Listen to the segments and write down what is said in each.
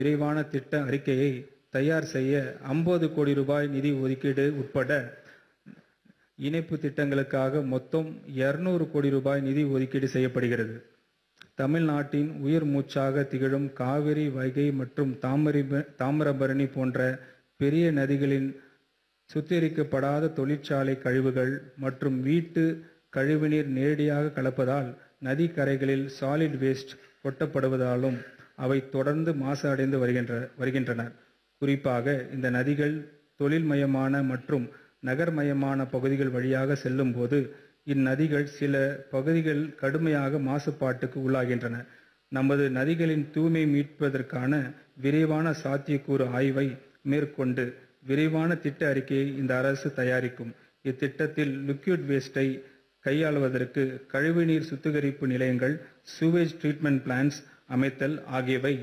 விரைவான திட்ட அறிக்கையை தயார் செய்ய 50 கோடி ரூபாய் நிதி ஒதுக்கீடு உட்பட இணைப்பு திட்டங்களுக்காக மொத்தம் 200 கோடி ரூபாய் நிதி ஒதுக்கீடு செய்யப்படுகிறது தமிழ்நாட்டின் உயிர் மூச்சாக திகழும் காவிரி வைகை மற்றும் தாமரி தாமிரபரணி போன்ற பெரிய நதிகளின் சுத்திகரிக்கப்படாத தொழிற்சாலை கழிவுகள் மற்றும் வீட்டு கழிவுநீர் நேரடியாக கலப்பதால் நதி கரைகளில் சாலிட் வேஸ்ட் கொட்டப்படுவதாலும் அவை தொடர்ந்து மாசு அடைந்து வருகின்ற வருகின்றன குறிப்பாக இந்த நதிகள் தொழில்மயமான மற்றும் நகர்மயமான பகுதிகள் வழியாக செல்லும்போது இந்நதிகள் சில பகுதிகள் கடுமையாக மாசுபாட்டுக்கு உள்ளாகின்றன நமது நதிகளின் தூய்மை மீட்பதற்கான விரைவான சாத்தியக்கூறு ஆய்வை மேற்கொண்டு விரைவான திட்ட அறிக்கையை இந்த அரசு தயாரிக்கும் இத்திட்டத்தில் லிக்விட் வேஸ்டை கையாளுவதற்கு கழிவுநீர் சுத்திகரிப்பு நிலையங்கள் சூவேஜ் ட்ரீட்மெண்ட் பிளான்ஸ் அமைத்தல் ஆகியவை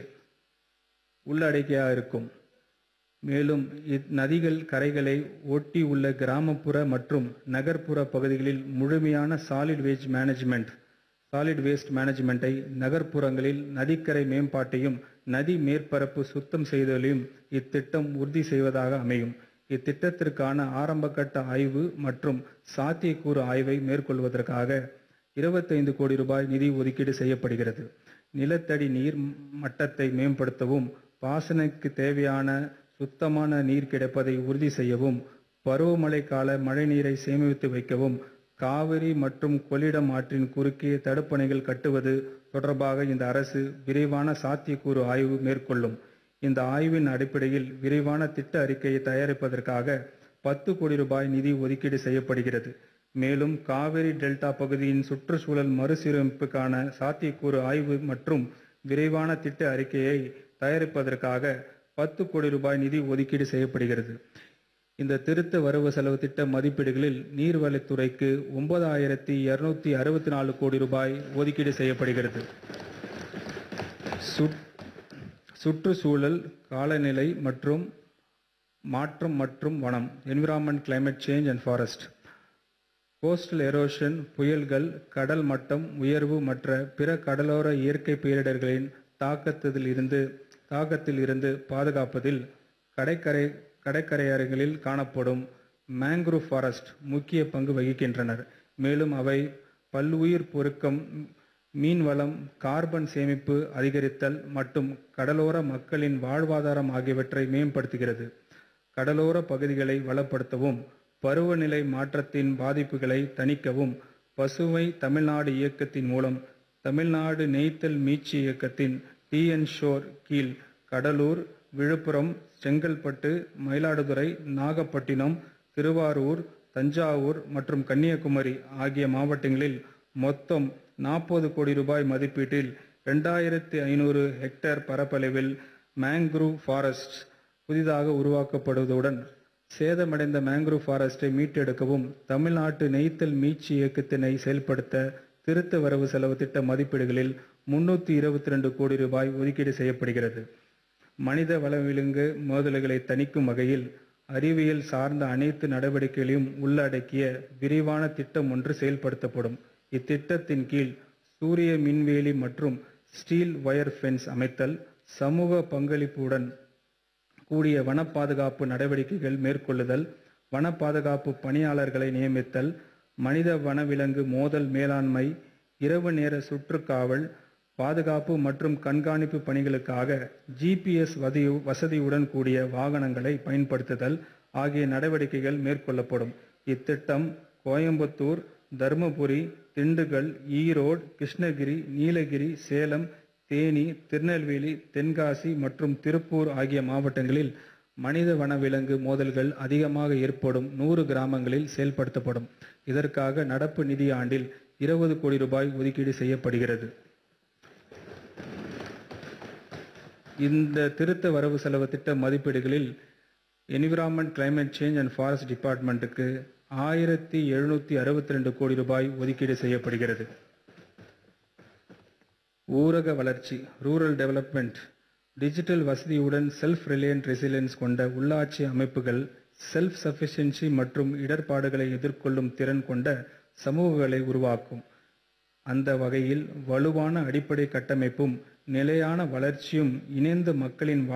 உள்ளடக்கியாக இருக்கும் மேலும் இந்நதிகள் கரைகளை ஒட்டி உள்ள கிராமப்புற மற்றும் நகர்ப்புற பகுதிகளில் முழுமையான solid waste management solid waste மேனேஜ்மெண்ட்டை நகர்ப்புறங்களில் நதிக்கரை மேம்பாட்டையும் நதி மேற்பரப்பு சுத்தம் செய்தலையும் இத்திட்டம் உறுதி செய்வதாக அமையும் இத்திட்டத்திற்கான ஆரம்பகட்ட ஆய்வு மற்றும் சாத்தியக்கூறு ஆய்வை மேற்கொள்வதற்காக 25 கோடி ரூபாய் நிதி ஒதுக்கீடு செய்யப்படுகிறது நிலத்தடி நீர் மட்டத்தை மேம்படுத்தவும் பாசனக்கு தேவையான சுத்தமான நீர் கிடைப்பதை உறுதி செய்யவும் பருவமழை கால மழைநீரை சேமித்து வைக்கவும் காவிரி மற்றும் கொள்ளிடம் ஆற்றின் குறுக்கே தடுப்பணைகள் கட்டுவது தொடர்பாக இந்த அரசு விரைவான சாத்தியக்கூறு ஆய்வு மேற்கொள்ளும் இந்த ஆய்வின் அடிப்படையில் விரைவான திட்ட அறிக்கையை தயாரிப்பதற்காக பத்து கோடி ரூபாய் நிதி ஒதுக்கீடு செய்யப்படுகிறது மேலும் காவிரி டெல்டா பகுதியின் சுற்றுச்சூழல் மறுசீரமைப்புக்கான சாத்தியக்கூறு ஆய்வு மற்றும் விரைவான திட்ட அறிக்கையை தயாரிப்பதற்காக பத்து கோடி ரூபாய் நிதி ஒதுக்கீடு செய்யப்படுகிறது இந்த திருத்த வரவு செலவு திட்ட மதிப்பீடுகளில் நீர்வளத்துறைக்கு ஒன்பதாயிரத்தி இருநூத்தி அறுபத்தி நாலு கோடி ரூபாய் ஒதுக்கீடு செய்யப்படுகிறது சுற்- சுற்றுச்சூழல் காலநிலை மற்றும் மாற்றம் மற்றும் வனம் environment climate change and forest coastal erosion புயல்கள் கடல் மட்டம் உயர்வு மற்ற பிற கடலோர இயற்கை பேரிடர்களின் தாக்கத்தில் இருந்து தாக்கத்தில் இருந்து பாதுகாப்பதில் கடற்கரை கடற்கரையோரங்களில் காணப்படும் மேங்க்ரூவ் ஃபாரஸ்ட் முக்கிய பங்கு வகிக்கின்றனர் மேலும் அவை பல்லுயிர் பெருக்கம் மீன் வளம் கார்பன் சேமிப்பு அதிகரித்தல் மற்றும் கடலோர மக்களின் வாழ்வாதாரம் ஆகியவற்றை மேம்படுத்துகிறது கடலோர பகுதிகளை வளப்படுத்தவும் பருவநிலை மாற்றத்தின் பாதிப்புகளை தணிக்கவும் பசுமை தமிழ்நாடு இயக்கத்தின் மூலம் தமிழ்நாடு நெய்த்தல் மீட்சி இயக்கத்தின் டிஎன் ஷோர் கீழ் கடலூர் விழுப்புரம் செங்கல்பட்டு மயிலாடுதுறை நாகப்பட்டினம் திருவாரூர் தஞ்சாவூர் மற்றும் கன்னியாகுமரி ஆகிய மாவட்டங்களில் மொத்தம் நாற்பது கோடி ரூபாய் மதிப்பீட்டில் ரெண்டாயிரத்தி ஐநூறு ஹெக்டேர் பரப்பளவில் மேங்க்ரூவ் ஃபாரஸ்ட் புதிதாக உருவாக்கப்படுவதுடன் சேதமடைந்த மேங்க்ரூவ் ஃபாரஸ்டை மீட்டெடுக்கவும் தமிழ்நாட்டு நெய்த்தல் மீட்சி இயக்கத்தினை செயல்படுத்த திருத்த வரவு செலவு திட்ட மதிப்பீடுகளில் முன்னூற்றி இருபத்தி ரெண்டு கோடி ரூபாய் ஒதுக்கீடு செய்யப்படுகிறது மனித வளவிலங்கு மோதல்களை தணிக்கும் வகையில் அறிவியல் சார்ந்த அனைத்து நடவடிக்கைகளையும் உள்ளடக்கிய விரிவான திட்டம் ஒன்று செயல்படுத்தப்படும் இத்திட்டத்தின் கீழ் சூரிய மின்வேலி மற்றும் ஸ்டீல் வயர் ஃபென்ஸ் அமைத்தல் சமூக பங்களிப்புடன் கூடிய வன பாதுகாப்பு நடவடிக்கைகள் மேற்கொள்ளுதல் வன பாதுகாப்பு பணியாளர்களை நியமித்தல் மனித வனவிலங்கு மோதல் மேலாண்மை இரவு நேர சுற்றுக்காவல் பாதுகாப்பு மற்றும் கண்காணிப்பு பணிகளுக்காக ஜிபிஎஸ் வதி வசதியுடன் கூடிய வாகனங்களை பயன்படுத்துதல் ஆகிய நடவடிக்கைகள் மேற்கொள்ளப்படும் இத்திட்டம் கோயம்புத்தூர் தருமபுரி திண்டுக்கல் ஈரோடு கிருஷ்ணகிரி நீலகிரி சேலம் தேனி திருநெல்வேலி தென்காசி மற்றும் திருப்பூர் ஆகிய மாவட்டங்களில் மனித வனவிலங்கு மோதல்கள் அதிகமாக ஏற்படும் நூறு கிராமங்களில் செயல்படுத்தப்படும் இதற்காக நடப்பு நிதியாண்டில் இருபது கோடி ரூபாய் ஒதுக்கீடு செய்யப்படுகிறது இந்த திருத்த வரவு செலவு திட்ட மதிப்பீடுகளில் environment climate change and forest டிபார்ட்மெண்ட்டுக்கு ஆயிரத்தி எழுநூற்றி அறுபத்தி ரெண்டு கோடி ரூபாய் ஒதுக்கீடு செய்யப்படுகிறது ஊரக வளர்ச்சி ரூரல் டெவலப்மெண்ட் டிஜிட்டல் வசதியுடன் செல்ஃப் ரிலையன்ட் ரெசிலியன்ஸ் கொண்ட உள்ளாட்சி அமைப்புகள் செல்ஃப் சஃபிஷியன்சி மற்றும் இடர்பாடுகளை எதிர்கொள்ளும் திறன் கொண்ட சமூகங்களை உருவாக்கும் அந்த வகையில் வலுவான அடிப்படை கட்டமைப்பும் நிலையான வளர்ச்சியும் இணைந்து மக்களின்